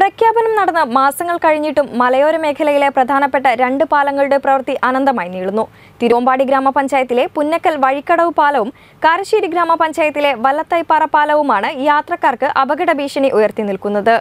പ്രഖ്യാപനം നടന്ന് മാസങ്ങൾ കഴിഞ്ഞിട്ടും മലയോര മേഖലയിലെ പ്രധാനപ്പെട്ട രണ്ട് പാലങ്ങളുടെ പ്രവൃത്തി അനന്തമായി നീളുന്നു തിരുവമ്പാടി ഗ്രാമപഞ്ചായത്തിലെ പുന്നക്കൽ വഴിക്കടവ് പാലവും കാരശ്ശേരി ഗ്രാമപഞ്ചായത്തിലെ വല്ലത്തൈപ്പാറ പാലവുമാണ് യാത്രക്കാർക്ക് അപകട ഭീഷണി ഉയർത്തി നിൽക്കുന്നത്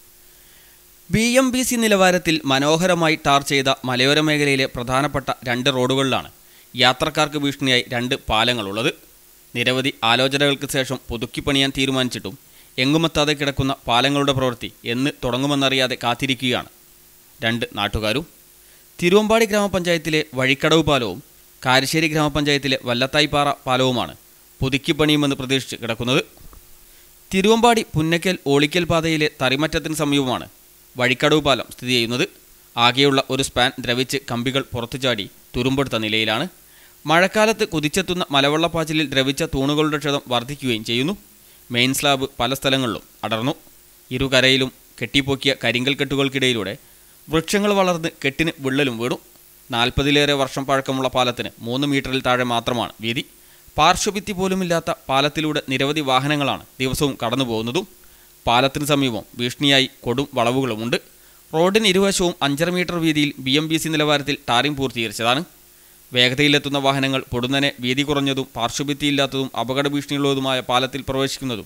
ബി എം ബി സി നിലവാരത്തിൽ മനോഹരമായി ടാർ ചെയ്ത മലയോര മേഖലയിലെ പ്രധാനപ്പെട്ട രണ്ട് റോഡുകളിലാണ് യാത്രക്കാർക്ക് ഭീഷണിയായി രണ്ട് പാലങ്ങളുള്ളത് നിരവധി ആലോചനകൾക്ക് ശേഷം പുതുക്കിപ്പണിയാൻ തീരുമാനിച്ചിട്ടും എങ്ങുമെത്താതെ കിടക്കുന്ന പാലങ്ങളുടെ പ്രവൃത്തി എന്ന് തുടങ്ങുമെന്നറിയാതെ കാത്തിരിക്കുകയാണ് രണ്ട് നാട്ടുകാരും തിരുവമ്പാടി ഗ്രാമപഞ്ചായത്തിലെ വഴിക്കടവ് പാലവും കാരശ്ശേരി ഗ്രാമപഞ്ചായത്തിലെ വല്ലത്തായിപ്പാറ പാലവുമാണ് പുതുക്കിപ്പണിയുമെന്ന് പ്രതീക്ഷിച്ച് കിടക്കുന്നത് തിരുവമ്പാടി പുന്നക്കൽ ഓളിക്കൽ പാതയിലെ തറിമറ്റത്തിന് സമീപമാണ് വഴിക്കടവ് പാലം സ്ഥിതി ചെയ്യുന്നത് ആകെയുള്ള ഒരു സ്പാൻ ദ്രവിച്ച് കമ്പികൾ പുറത്തു ചാടി തുരുമ്പെടുത്ത നിലയിലാണ് മഴക്കാലത്ത് കുതിച്ചെത്തുന്ന മലവെള്ളപ്പാച്ചിലിൽ ദ്രവിച്ച തൂണുകളുടെ ക്ഷതം വർദ്ധിക്കുകയും ചെയ്യുന്നു മെയിൻ സ്ലാബ് പല സ്ഥലങ്ങളിലും അടർന്നു ഇരുകരയിലും കെട്ടിപ്പൊക്കിയ കരിങ്കൽ കെട്ടുകൾക്കിടയിലൂടെ വൃക്ഷങ്ങൾ വളർന്ന് കെട്ടിന് വിള്ളലും വീണു നാൽപ്പതിലേറെ വർഷം പഴക്കമുള്ള പാലത്തിന് മൂന്ന് മീറ്ററിൽ താഴെ മാത്രമാണ് വീതി പാർശ്വഭിത്തി പോലുമില്ലാത്ത പാലത്തിലൂടെ നിരവധി വാഹനങ്ങളാണ് ദിവസവും കടന്നു പോകുന്നതും പാലത്തിന് സമീപം ഭീഷണിയായി കൊടും വളവുകളുമുണ്ട് റോഡിന് ഇരുവശവും അഞ്ചര മീറ്റർ വീതിയിൽ ബി എം ബി സി നിലവാരത്തിൽ ടാറിംഗ് പൂർത്തീകരിച്ചതാണ് വേഗതയിലെത്തുന്ന വാഹനങ്ങൾ പൊടുന്നനെ വീതി കുറഞ്ഞതും പാർശ്വഭിത്തിയില്ലാത്തതും അപകട ഭീഷണിയുള്ളതുമായ പാലത്തിൽ പ്രവേശിക്കുന്നതും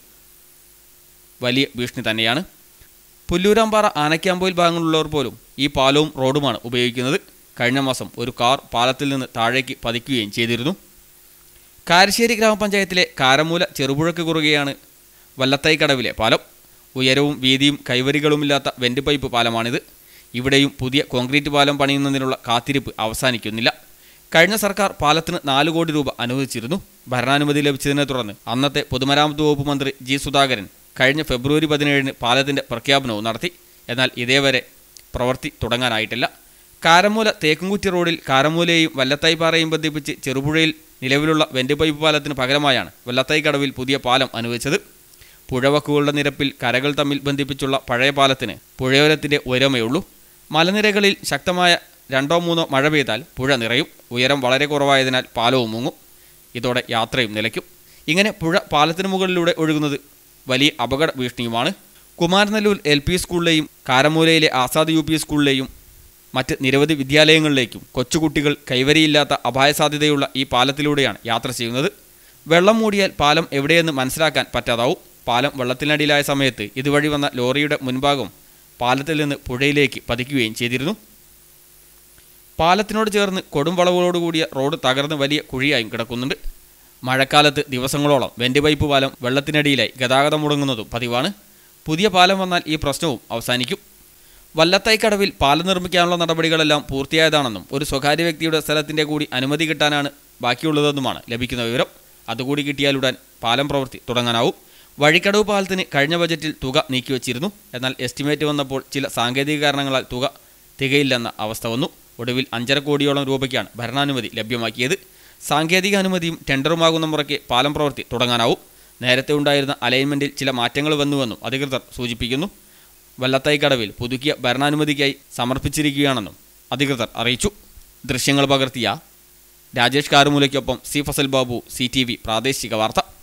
വലിയ ഭീഷണി തന്നെയാണ് പുല്ലൂരാമ്പാറ ആനക്കാമ്പോയിൽ ഭാഗങ്ങളിലുള്ളവർ പോലും ഈ പാലവും റോഡുമാണ് ഉപയോഗിക്കുന്നത് കഴിഞ്ഞ മാസം ഒരു കാർ പാലത്തിൽ നിന്ന് താഴേക്ക് പതിക്കുകയും ചെയ്തിരുന്നു കാരശ്ശേരി ഗ്രാമപഞ്ചായത്തിലെ കാരമൂല ചെറുപുഴയ്ക്ക് കുറുകെയാണ് വല്ലത്തൈക്കടവിലെ പാലം ഉയരവും വീതിയും കൈവരികളുമില്ലാത്ത വെന്റ് പൈപ്പ് പാലമാണിത് ഇവിടെയും പുതിയ കോൺക്രീറ്റ് പാലം പണിയുന്നതിനുള്ള കാത്തിരിപ്പ് അവസാനിക്കുന്നില്ല കഴിഞ്ഞ സർക്കാർ പാലത്തിന് നാല് കോടി രൂപ അനുവദിച്ചിരുന്നു ഭരണാനുമതി ലഭിച്ചതിനെ തുടർന്ന് അന്നത്തെ പൊതുമരാമത്ത് വകുപ്പ് മന്ത്രി ജി സുധാകരൻ കഴിഞ്ഞ ഫെബ്രുവരി പതിനേഴിന് പാലത്തിന്റെ പ്രഖ്യാപനവും നടത്തി എന്നാൽ ഇതേവരെ പ്രവൃത്തി തുടങ്ങാനായിട്ടില്ല കാരമൂല തേക്കുംകുറ്റി റോഡിൽ കാരമൂലയെയും വല്ലത്തായിപ്പാറയും ബന്ധിപ്പിച്ച് ചെറുപുഴയിൽ നിലവിലുള്ള വെന്റ് പൈപ്പ് പാലത്തിന് പകരമായാണ് വല്ലത്തായി കടവിൽ പുതിയ പാലം അനുവദിച്ചത് പുഴവക്കുകളുടെ നിരപ്പിൽ കരകൾ തമ്മിൽ ബന്ധിപ്പിച്ചുള്ള പഴയ പാലത്തിന് പുഴയോരത്തിന്റെ ഉയരമേയുള്ളൂ മലനിരകളിൽ ശക്തമായ രണ്ടോ മൂന്നോ മഴ പെയ്താൽ പുഴ നിറയും ഉയരം വളരെ കുറവായതിനാൽ പാലവും മുങ്ങും ഇതോടെ യാത്രയും നിലയ്ക്കും ഇങ്ങനെ പുഴ പാലത്തിന് മുകളിലൂടെ ഒഴുകുന്നത് വലിയ അപകട ഭീഷണിയുമാണ് കുമാരനെല്ലൂർ എൽ പി സ്കൂളിലെയും കാരമൂലയിലെ ആസാദ് യു പി സ്കൂളിലെയും മറ്റ് നിരവധി വിദ്യാലയങ്ങളിലേക്കും കൊച്ചുകുട്ടികൾ കൈവരിയില്ലാത്ത അപായസാധ്യതയുള്ള ഈ പാലത്തിലൂടെയാണ് യാത്ര ചെയ്യുന്നത് വെള്ളം മൂടിയാൽ പാലം എവിടെയെന്ന് മനസ്സിലാക്കാൻ പറ്റാതാവും പാലം വെള്ളത്തിനടിയിലായ സമയത്ത് ഇതുവഴി വന്ന ലോറിയുടെ മുൻഭാഗം പാലത്തിൽ നിന്ന് പുഴയിലേക്ക് പതിക്കുകയും ചെയ്തിരുന്നു പാലത്തിനോട് ചേർന്ന് കൊടും വളവുകളോടുകൂടിയ റോഡ് തകർന്ന് വലിയ കുഴിയായും കിടക്കുന്നുണ്ട് മഴക്കാലത്ത് ദിവസങ്ങളോളം വെന്റ് പൈപ്പ് പാലം വെള്ളത്തിനടിയിലായി ഗതാഗതം മുടങ്ങുന്നതും പതിവാണ് പുതിയ പാലം വന്നാൽ ഈ പ്രശ്നവും അവസാനിക്കും വല്ലത്തൈക്കടവിൽ പാലം നിർമ്മിക്കാനുള്ള നടപടികളെല്ലാം പൂർത്തിയായതാണെന്നും ഒരു സ്വകാര്യ വ്യക്തിയുടെ സ്ഥലത്തിൻ്റെ കൂടി അനുമതി കിട്ടാനാണ് ബാക്കിയുള്ളതെന്നുമാണ് ലഭിക്കുന്ന വിവരം അതുകൂടി കിട്ടിയാലുടൻ പാലം പ്രവൃത്തി തുടങ്ങാനാവും വഴിക്കടവ് പാലത്തിന് കഴിഞ്ഞ ബജറ്റിൽ തുക നീക്കിവച്ചിരുന്നു എന്നാൽ എസ്റ്റിമേറ്റ് വന്നപ്പോൾ ചില സാങ്കേതിക കാരണങ്ങളാൽ തുക തികയില്ലെന്ന അവസ്ഥ വന്നു ഒടുവിൽ അഞ്ചര കോടിയോളം രൂപയ്ക്കാണ് ഭരണാനുമതി ലഭ്യമാക്കിയത് സാങ്കേതിക അനുമതിയും ടെൻഡറുമാകുന്ന മുറയ്ക്ക് പാലം പ്രവൃത്തി തുടങ്ങാനാവും നേരത്തെ ഉണ്ടായിരുന്ന അലൈൻമെൻറ്റിൽ ചില മാറ്റങ്ങൾ വന്നുവെന്നും അധികൃതർ സൂചിപ്പിക്കുന്നു വല്ലത്തായിക്കടവിൽ പുതുക്കിയ ഭരണാനുമതിക്കായി സമർപ്പിച്ചിരിക്കുകയാണെന്നും അധികൃതർ അറിയിച്ചു ദൃശ്യങ്ങൾ പകർത്തിയ രാജേഷ് കാറുമൂലയ്ക്കൊപ്പം C Fasal Babu C T V പ്രാദേശിക വാർത്ത